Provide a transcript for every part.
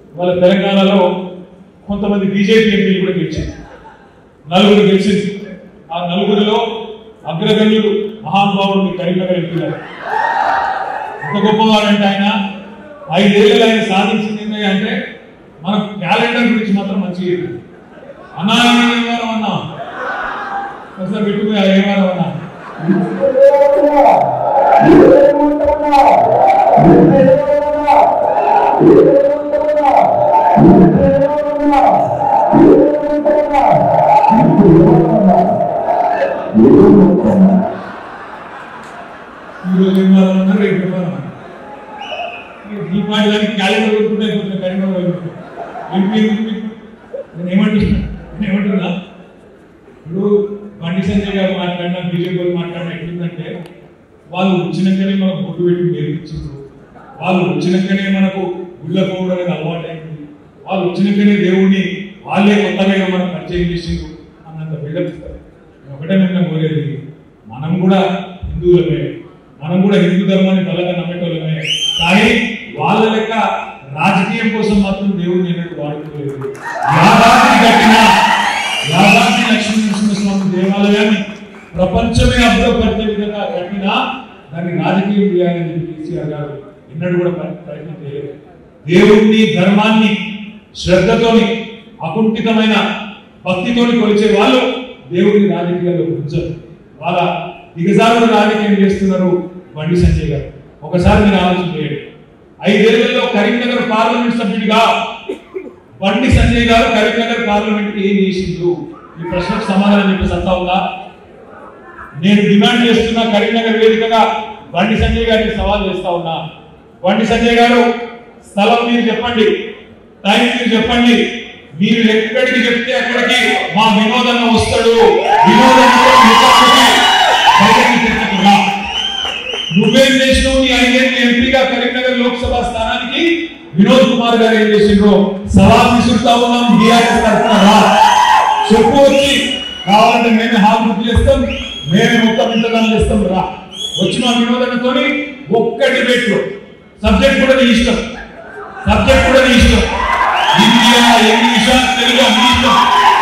వాళ్ళ తెలంగాణలో కొంతమంది బీజేపీ ఎంపీలు కూడా గెలిచింది నలుగురు గెలిచింది ఆ నలుగురిలో అగ్రగణ్యుడు మహానుభావుడు మీ కరీంనగర్ ఎంపీ గారు ఎంత గొప్పవాడంటే ఆయన ఐదేళ్ళు ఆయన సాధించింది ఏంటి అంటే మన క్యాలెండర్ గురించి మాత్రం మంచిగా చెప్పింది. అన్నా ఏ వారం అన్నా ఒకసారి పెట్టుకుని ఏ వారం అన్నా ఈరోజు ఏం వారం అన్నారు రేపు ఏం వారం అన్నారు ఈ పాటి దానికి క్యాలెండర్ కొట్టుకుంటే కొంచెం కరీంనగర్ వెళ్ళిపోతుంది. ఎంపీ ఎంపీ నేను ఏమంటున్నా నేను ఏమంటున్నా ఇప్పుడు బండి సంజయ్ గారు మాట్లాడినా బీజేపీ వాళ్ళు మాట్లాడినా ఎట్లుందంటే వాళ్ళు వచ్చినాకనే మనకు బొట్టు పెట్టి నేర్పించారు వాళ్ళు వచ్చినాకనే మనకు గుళ్ళ పోవడం అనేది అలవాటైంది వాళ్ళు వచ్చినాకనే దేవుడిని వాళ్ళే కొత్తగా ఏదో మనకు పరిచయం చేసిండ్రు అన్నంత బిల్డప్ ఇస్తారు నేను ఒకటే నిన్న కోరేది మనం కూడా హిందువులమే మనం కూడా హిందూ ధర్మాన్ని బలంగా నమ్మేటోళ్ళమే కానీ వాళ్ళ లెక్క రాజకీయం కోసం మాత్రం దేవుడిని ఎన్నడూ వాడుకోలేదు యాదాద్రి కట్టిన యాదాద్రి లక్ష్మీ నరసింహస్వామి దేవాలయాన్ని ప్రపంచమే అభివృద్ధి విధంగా కట్టినా దాన్ని రాజకీయం చేయాలని చెప్పి కేసీఆర్ గారు ఎన్నడూ కూడా ప్ర- ప్రయత్నం చేయలేదు దేవుణ్ణి ధర్మాన్ని శ్రద్ధతోని అకుంఠితమైన భక్తితోని కొలిచే వాళ్ళు దేవుడిని రాజకీయాల్లో ఉంచరు వాళ్ళ దిగజారుడు రాజకీయం చేస్తున్నారు బండి సంజయ్ గారు ఒకసారి మీరు ఆలోచన చేయండి ఐదేళ్లలో కరీంనగర్ పార్లమెంట్ సభ్యుడిగా బండి సంజయ్ గారు కరీంనగర్ పార్లమెంట్ ఏం చేసిండ్రు ఈ ప్రశ్నకు సమాధానం చెప్పే సత్తా ఉందా నేను డిమాండ్ చేస్తున్న కరీంనగర్ వేదికగా బండి సంజయ్ గారిని సవాల్ చేస్తా ఉన్నా బండి సంజయ్ గారు స్థలం మీరు చెప్పండి టైం మీరు చెప్పండి మీరు ఎక్కడికి చెప్తే అక్కడికి మా వినోదన్న వస్తాడు వినోదన్నతో ముఖాముఖి బయటికి చర్చకు రా. నువ్వేం చేసినావు నీ ఐదేళ్ళు ఎంపీగా కరీంనగర్ లోక్సభ స్థానానికి వినోద్ కుమార్ గారు ఏం చేసిండ్రో సవాల్ విసురుతా ఉన్నాం బీఆర్ఎస్ తరఫున రా చెప్పు వచ్చి కావాలంటే మేమే హాల్ బుక్ చేస్తాం మేమే మొత్తం ఇంతదాన్ని చేస్తాం రా వచ్చిన వినోదనతో ఒక్క డిబేట్ లో సబ్జెక్ట్ కూడా నీ ఇష్టం సబ్జెక్ట్ కూడా నీ ఇష్టం ఇండియా ఇంగ్లీషా తెలుగు నీ ఇష్టం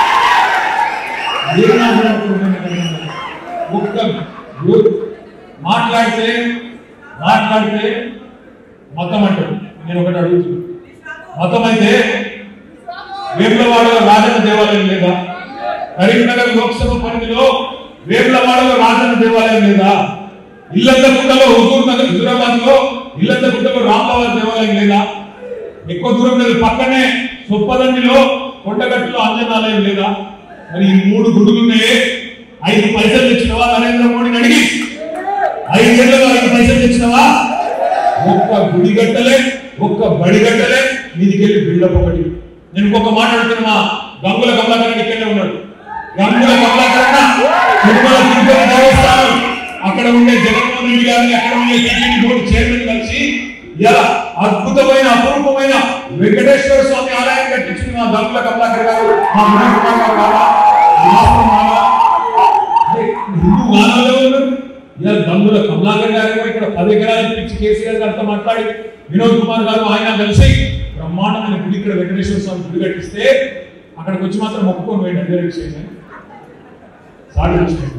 ఏం మాట్లాడుతున్నాను ఒక్క గ్రూప్ మాట్లాడితే మాట్లాడితే మతం అంటారు నేను ఒకటి అడుగుతున్నాను మతం అయితే వేములవాడలో రాజన్న దేవాలయం లేదా కరీంనగర్ లోక్సభ పరిధిలో వేములవాడలో రాజన్న దేవాలయం లేదా ఇల్లందకుంటలో హుజూర్ నగర్ హుజూరాబాద్ లో ఇల్లందకుంటలో రామబాబు దేవాలయం లేదా ఎక్కువ దూరం లేదు పక్కనే సొప్పదండిలో కొండగట్టులో ఆంజనాలయం లేదా మరి ఈ మూడు గుడులున్నాయే ఐదు పైసలు తెచ్చినవా నరేంద్ర మోడీని అడిగి ఐదేళ్లలో ఐదు పైసలు తెచ్చినవా ఒక్క గుడి గట్టలే ఒక్క బడి గట్టలే మీదికెళ్ళి బిల్డప్ ఒకటి నేను ఇంకొక మాట అడుగుతున్నా గంగుల కమలాకరణ ఇక్కడే ఉన్నాడు గంగుల కమలాకరణ తిరుమల తిరుపతి దేవస్థానం అక్కడ ఉండే జగన్మోహన్ రెడ్డి గారిని అక్కడ ఉండే టీటీడీ బోర్డు చైర్మన్ కలిసి ఇలా అద్భుతమైన అపురూపమైన వెంకటేశ్వర స్వామి ఆలయం కట్టించింది మా గంగుల కమలాకర్ గారు మా వినోద్ కుమార్ గారు కాదా? రాష్ట్రం కాదా? అంటే హిందూ గానాలే ఉన్నారు ఇలా గంగుల కమలాకర్ గారు ఇక్కడ పది ఎకరాలు ఇప్పించి కేసీఆర్ గారితో మాట్లాడి వినోద్ కుమార్ గారు ఆయన కలిసి బ్రహ్మాండమైన గుడి ఇక్కడ వెంకటేశ్వర స్వామి గుడి కట్టిస్తే అక్కడికి వచ్చి మాత్రం మొక్కుకొని పోయింది అదే విషయం సాటి వచ్చిపోయింది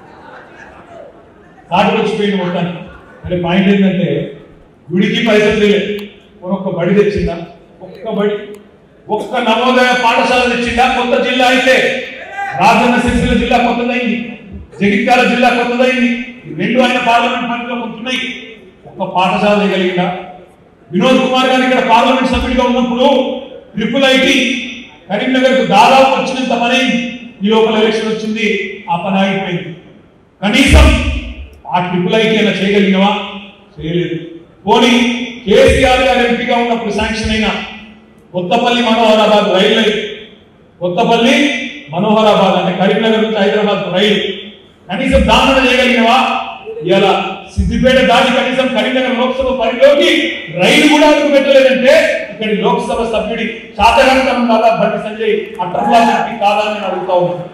సాటి వచ్చిపోయింది మొత్తానికి మరి పాయింట్ ఏంటంటే గుడికి పైసలు లేదు ఒక్క బడి తెచ్చిందా ఒక్క బడి ఒక్క నవోదయ పాఠశాల తెచ్చిందా కొత్త జిల్లా అయితే రాజన్న సిరిసిల్ల జిల్లా కొత్తదైంది జగిత్యాల జిల్లా కొత్తదైంది ఈ రెండు ఆయన పార్లమెంట్ పరిధిలో ఉంటున్నాయి ఒక్క పాఠశాల చేయగలిగిందా వినోద్ కుమార్ గారు ఇక్కడ పార్లమెంట్ సభ్యుడిగా ఉన్నప్పుడు ట్రిపుల్ ఐటీ కరీంనగర్ కు దాదాపు వచ్చినంత పని అయింది. ఈ లోపల ఎలక్షన్ వచ్చింది ఆ పని ఆగిపోయింది కనీసం ఆ ట్రిపుల్ ఐటీ అలా చేయగలిగినవా చేయలేదు పోనీ కేసీఆర్ గారు ఎంపీగా ఉన్నప్పుడు శాంక్షన్ అయిన కొత్తపల్లి మనోహరాబాద్ రైలు లైన్ కొత్తపల్లి మనోహరాబాద్ అంటే కరీంనగర్ నుంచి హైదరాబాద్ రైలు కనీసం దాఖలు చేయగలిగినవా ఇలా సిద్దిపేట దాటి కనీసం కరీంనగర్ లోక్సభ పరిధిలోకి రైలు కూడా అడుగు పెట్టలేదంటే ఇక్కడి లోక్సభ సభ్యుడి శాతగంటం కాదా బండి సంజయ్ అట్రఫ్లా కాదా అని నేను అడుగుతా ఉన్నాను